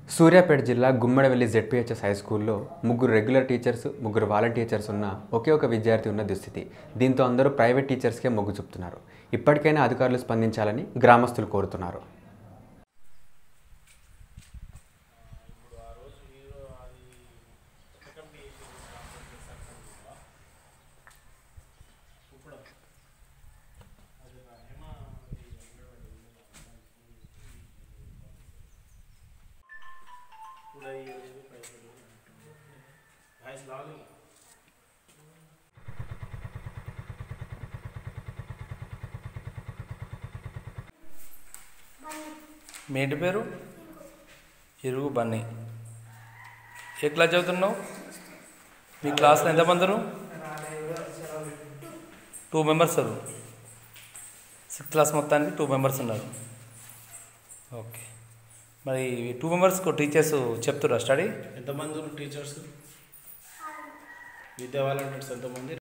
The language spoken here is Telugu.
సూర్యాపేట జిల్లా గుమ్మడివెల్లి జెడ్పీహెచ్ఎస్ హై స్కూల్లో ముగ్గురు రెగ్యులర్ టీచర్స్ ముగ్గురు వాలంటీర్స్ ఉన్న ఒకే ఒక విద్యార్థి ఉన్న దుస్థితి దీంతో అందరూ ప్రైవేట్ టీచర్స్కే మొగ్గు చూపుతున్నారు ఇప్పటికైనా అధికారులు స్పందించాలని గ్రామస్తులు కోరుతున్నారు మీ ఇంటి పేరు ఇరుగు బన్నీ ఏ క్లాస్ చదువుతున్నావు మీ క్లాస్లో ఎంతమంది ఉన్నారు? టూ మెంబర్స్ ఉన్నారు సిక్స్త్ క్లాస్ మొత్తానికి టూ మెంబర్స్ ఉన్నారు ఓకే మరి ఈ టూ మెంబర్స్కు టీచర్స్ చెప్తురా స్టడీ ఎంతమంది ఉన్నారు టీచర్స్ విద్యా వాలంటీర్స్ ఎంతమంది